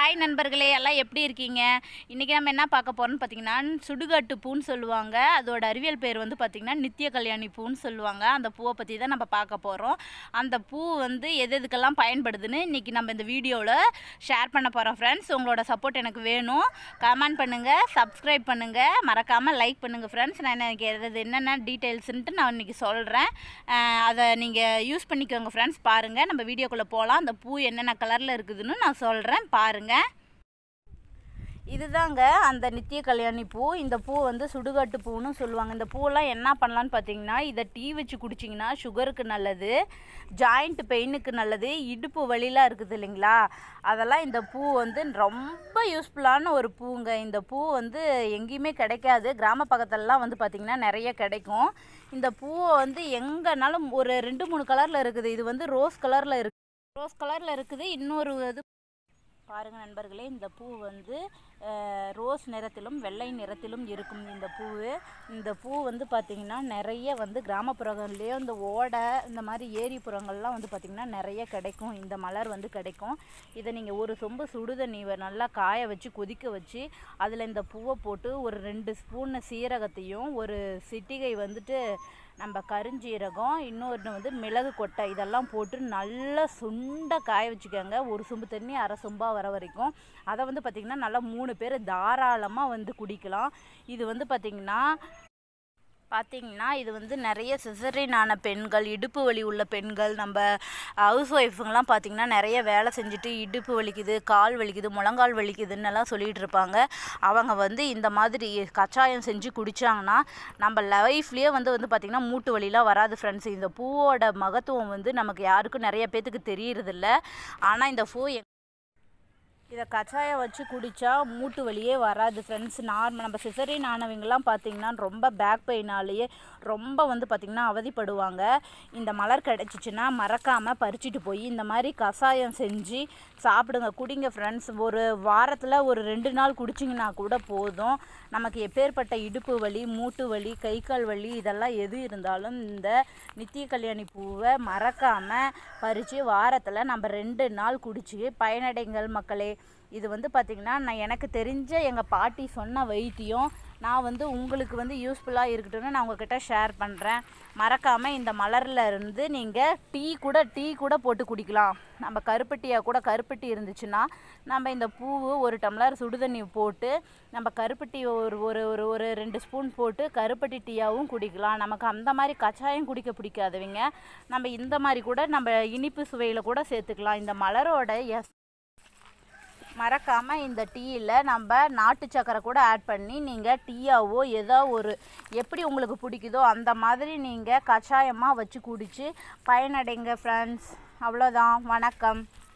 hi நண்பர்களே எல்லாம் எப்படி இருக்கீங்க இன்றைக்கி நம்ம என்ன பார்க்க போகிறோம்னு பார்த்தீங்கன்னா சுடுகாட்டு பூன்னு சொல்லுவாங்க அதோட அறிவியல் பேர் வந்து பார்த்திங்கன்னா நித்திய கல்யாணி பூன்னு சொல்லுவாங்க அந்த பூவை பற்றி தான் நம்ம பார்க்க போகிறோம் அந்த பூ வந்து எது எதுக்கெல்லாம் பயன்படுதுன்னு இன்றைக்கி நம்ம இந்த வீடியோவில் ஷேர் பண்ண போகிறோம் ஃப்ரெண்ட்ஸ் உங்களோட சப்போர்ட் எனக்கு வேணும் கமெண்ட் பண்ணுங்கள் சப்ஸ்கிரைப் பண்ணுங்கள் மறக்காமல் லைக் பண்ணுங்கள் ஃப்ரெண்ட்ஸ் நான் எனக்கு எது என்னென்ன டீட்டெயில்ஸுன்ட்டு நான் இன்றைக்கி சொல்கிறேன் அதை நீங்கள் யூஸ் பண்ணிக்கோங்க ஃப்ரெண்ட்ஸ் பாருங்கள் நம்ம வீடியோக்குள்ளே போகலாம் அந்த பூ என்னென்ன கலரில் இருக்குதுன்னு நான் சொல்கிறேன் பாருங்கள் இதுதாங்க அந்த நித்திய கல்யாணி பூ இந்த பூ வந்து சுடுகாட்டு பூன்னு சொல்லுவாங்க இந்த பூவெல்லாம் என்ன பண்ணலான்னு பார்த்தீங்கன்னா இதை டீ வச்சு குடிச்சிங்கன்னா சுகருக்கு நல்லது ஜாயிண்ட் பெயினுக்கு நல்லது இடுப்பு வலிலாம் இருக்குது இல்லைங்களா அதெல்லாம் இந்த பூ வந்து ரொம்ப யூஸ்ஃபுல்லான ஒரு பூங்க இந்த பூ வந்து எங்கேயுமே கிடைக்காது கிராம பக்கத்துலலாம் வந்து பார்த்திங்கன்னா நிறைய கிடைக்கும் இந்த பூவை வந்து எங்கேனாலும் ஒரு ரெண்டு மூணு கலரில் இருக்குது இது வந்து ரோஸ் கலரில் இருக்கு ரோஸ் கலரில் இருக்குது இன்னொரு இது பாருங்க நண்பர்களே இந்த பூ வந்து அஹ், ரோஸ் நிறத்திலும் வெள்ளை நிறத்திலும் இருக்கும் இந்த பூ இந்த பூ வந்து பார்த்திங்கன்னா நிறைய வந்து கிராமப்புறங்கள்லேயும் இந்த ஓடை இந்த மாதிரி ஏரிப்புறங்கள்லாம் வந்து பார்த்திங்கன்னா நிறைய கிடைக்கும் இந்த மலர் வந்து கிடைக்கும் இதை நீங்கள் ஒரு சொம்பு சுடுதண்ணி வ- நல்லா காய வச்சு கொதிக்க வச்சு அதில் இந்த பூவை போட்டு ஒரு ரெண்டு ஸ்பூன் சீரகத்தையும் ஒரு சிட்டிகை வந்துட்டு நம்ம கருஞ்சீரகம் இன்னொன்று வந்து மிளகு கொட்டை இதெல்லாம் போட்டு நல்லா சுண்ட காய வச்சுக்கோங்க ஒரு சொம்பு தண்ணி அரை சொம்பாக வர வரைக்கும் அதை வந்து பார்த்திங்கன்னா நல்லா மூணு பேர் தாராளமாக வந்து குடிக்கலாம் இது வந்து பார்த்திங்கன்னா பார்த்தீங்கன்னா இது வந்து நிறைய சிசரின் ஆன பெண்கள் இடுப்பு வலி உள்ள பெண்கள் நம்ம ஹவுஸ் ஒய்ஃபுங்கெலாம் பார்த்தீங்கன்னா நிறைய வேலை செஞ்சுட்டு இடுப்பு வலிக்குது கால் வலிக்குது முழங்கால் வலிக்குதுன்னு எல்லாம் சொல்லிட்டு இருப்பாங்க அவங்க வந்து இந்த மாதிரி கச்சாயம் செஞ்சு குடித்தாங்கன்னா நம்ம லைஃப்லேயே வந்து வந்து பார்த்திங்கன்னா மூட்டு வலிலாம் வராது ஃப்ரெண்ட்ஸ் இந்த பூவோட மகத்துவம் வந்து நமக்கு யாருக்கும் நிறைய பேத்துக்கு தெரியறதில்ல ஆனால் இந்த பூ எ- இதை கச்சாயம் வச்சு குடித்தா மூட்டு வலியே வராது ஃப்ரெண்ட்ஸ் நார்மல் நம்ம சிசரின் ஆனவங்கலாம் பார்த்தீங்கன்னா ரொம்ப பேக் பெயினாலேயே ரொம்ப வந்து பார்த்திங்கன்னா அவதிப்படுவாங்க இந்த மலர் கிடச்சிச்சின்னா மறக்காமல் பறிச்சுட்டு போய் இந்த மாதிரி கஷாயம் செஞ்சு சாப்பிடுங்க குடிங்க ஃப்ரெண்ட்ஸ் ஒரு வாரத்தில் ஒரு ரெண்டு நாள் குடிச்சிங்கன்னா கூட போதும் நமக்கு எப்பேற்பட்ட இடுப்பு வலி மூட்டு வலி கை கால் வலி இதெல்லாம் எது இருந்தாலும் இந்த நித்திய கல்யாணி பூவை மறக்காமல் பறித்து வாரத்தில் நம்ம ரெண்டு நாள் குடிச்சு பயனடைங்கள் மக்களே இது வந்து பார்த்திங்கன்னா நான் எனக்கு தெரிஞ்ச எங்கள் பாட்டி சொன்ன வைத்தியம் நான் வந்து உங்களுக்கு வந்து யூஸ்ஃபுல்லாக இருக்கட்டும்னு நான் உங்ககிட்ட ஷேர் பண்ணுறேன் மறக்காமல் இந்த மலரில் இருந்து நீங்கள் டீ கூட டீ கூட போட்டு குடிக்கலாம் நம்ம கருப்பட்டியாக கூட கருப்பட்டி இருந்துச்சுன்னா நம்ம இந்த பூவு ஒரு டம்ளர் சுடுதண்ணி போட்டு நம்ம கருப்பட்டி ஒரு ஒரு ஒரு ஒரு ரெண்டு ஸ்பூன் போட்டு கருப்பட்டி டீயாகவும் குடிக்கலாம் நமக்கு அந்த மாதிரி கச்சாயம் குடிக்க பிடிக்காதவங்க நம்ம இந்த மாதிரி கூட நம்ம இனிப்பு சுவையில் கூட சேர்த்துக்கலாம் இந்த மலரோட எஸ் மறக்காமல் இந்த டீயில் நம்ம நாட்டு சக்கரை கூட ஆட் பண்ணி நீங்கள் டீயாவோ ஏதோ ஒரு எப்படி உங்களுக்கு பிடிக்குதோ அந்த மாதிரி நீங்கள் கஷாயமாக வச்சு குடித்து பயனடைங்க ஃப்ரெண்ட்ஸ் அவ்வளோதான் வணக்கம்